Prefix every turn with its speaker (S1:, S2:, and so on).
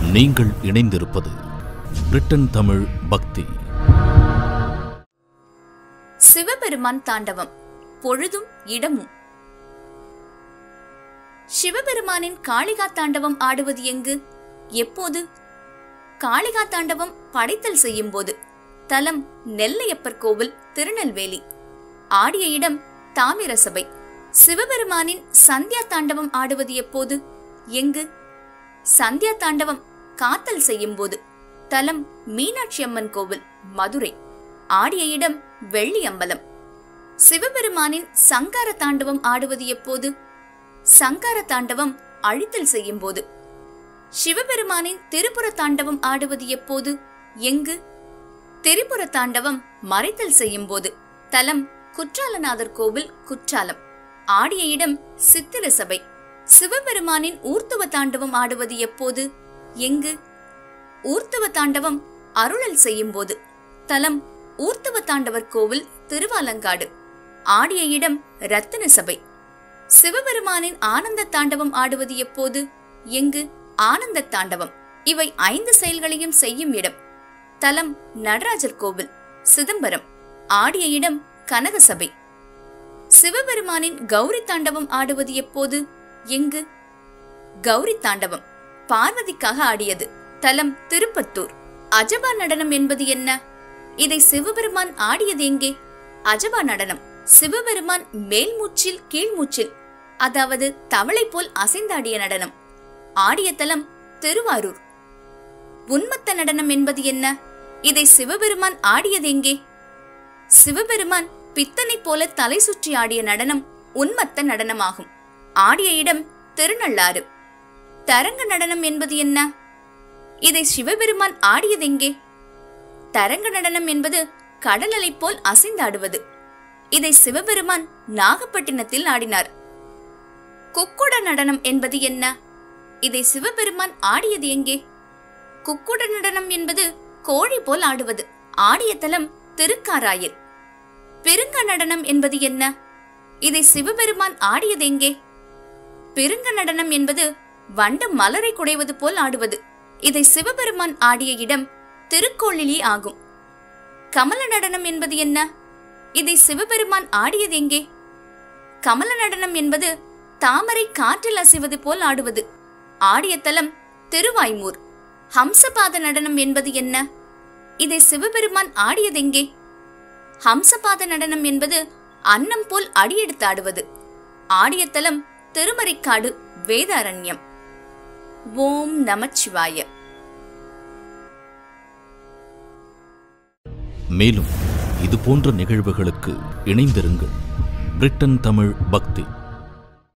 S1: நீங்கள் இணைந்திருப்பது பிரிட்டன் தமிழ் பக்தி
S2: சிவபெருமான் தாண்டவம் பொழுதும் இடமும் சிவபெருமானின் காளிகா தாண்டவம் ஆடுவது எங்கு எப்போது காளிகா தாண்டவம் படைத்தல் செய்யும் போது தலம் நெல்லையப்பர் கோவில் திருநெல்வேலி ஆடிய இடம் தாமிர சபை சிவபெருமானின் சந்தியா தாண்டவம் ஆடுவது எப்போது எங்கு சந்தியா தாண்டவம் காத்தல் செய்யும் போது தலம் மீனாட்சி அம்மன் கோவில் மதுரை ஆடிய இடம் வெள்ளி அம்பலம் சிவபெருமானின் சங்கார தாண்டவம் ஆடுவது எப்போது சங்கார தாண்டவம் அழித்தல் செய்யும் போது சிவபெருமானின் திருப்புர தாண்டவம் ஆடுவது எப்போது எங்கு திரிபுர தாண்டவம் மறைத்தல் செய்யும் போது தலம் குற்றாலநாதர் கோவில் குற்றாலம் ஆடிய இடம் சித்திர சபை சிவபெருமானின் ஊர்த்துவ தாண்டவம் ஆடுவது எப்போது எங்கு ஊர்த்துவ தாண்டவம் அருளல் செய்யும் போது தலம் ஊர்த்துவ தாண்டவர் கோவில் திருவாலங்காடு ஆடிய இடம் ரத்தின சபை சிவபெருமானின் ஆனந்த தாண்டவம் ஆடுவது எப்போது எங்கு ஆனந்த தாண்டவம் இவை ஐந்து செயல்களையும் செய்யும் இடம் தலம் நடராஜர் கோவில் சிதம்பரம் ஆடிய இடம் கனகசபை சிவபெருமானின் கௌரி தாண்டவம் ஆடுவது எப்போது எங்கு கௌரி தாண்டவம் பார்வதிக்காக ஆடியது தலம் திருப்பத்தூர் அஜபா நடனம் என்பது என்ன இதை சிவபெருமான் ஆடியது எங்கே அஜபா நடனம் சிவபெருமான் மேல் மூச்சில் கீழ் மூச்சில் அதாவது தவளை போல் அசைந்தாடிய நடனம் ஆடிய தலம் திருவாரூர் உன்மத்த நடனம் என்பது என்ன இதை சிவபெருமான் ஆடியது எங்கே சிவபெருமான் பித்தனை போல தலை சுற்றி ஆடிய நடனம் உன்மத்த நடனமாகும் ஆடிய இடம் திருநள்ளாறு தரங்க நடனம் என்பது என்ன இதை சிவபெருமான் ஆடியதெங்கே தரங்க நடனம் என்பது கடல் அலை போல் அசைந்தாடுவது இதை சிவபெருமான் நாகப்பட்டினத்தில் ஆடினார் குக்குட நடனம் என்பது என்ன இதை சிவபெருமான் ஆடியது எங்கே குக்குட நடனம் என்பது கோழி போல் ஆடுவது ஆடிய தலம் திருக்காராயில் பெருங்க நடனம் என்பது என்ன இதை சிவபெருமான் ஆடியது எங்கே பெருங்க நடனம் என்பது வண்டு மலரை குடைவது போல் ஆடுவது இதை சிவபெருமான் ஆடிய இடம் திருக்கோளிலி ஆகும் கமல நடனம் என்பது என்ன இதை சிவபெருமான் ஆடியது எங்கே கமல நடனம் என்பது தாமரை காற்றில் அசைவது போல் ஆடுவது ஆடிய தலம் திருவாய்மூர் ஹம்சபாத நடனம் என்பது என்ன இதை சிவபெருமான் ஆடியதெங்கே ஹம்சபாத நடனம் என்பது அன்னம் போல் அடியெடுத்து ஆடுவது ஆடிய தலம் திருமறைக்காடு வேதாரண்யம் ஓம் நமச்சிவாய
S1: மேலும் இது போன்ற நிகழ்வுகளுக்கு இணைந்திருங்கள் பிரிட்டன் தமிழ் பக்தி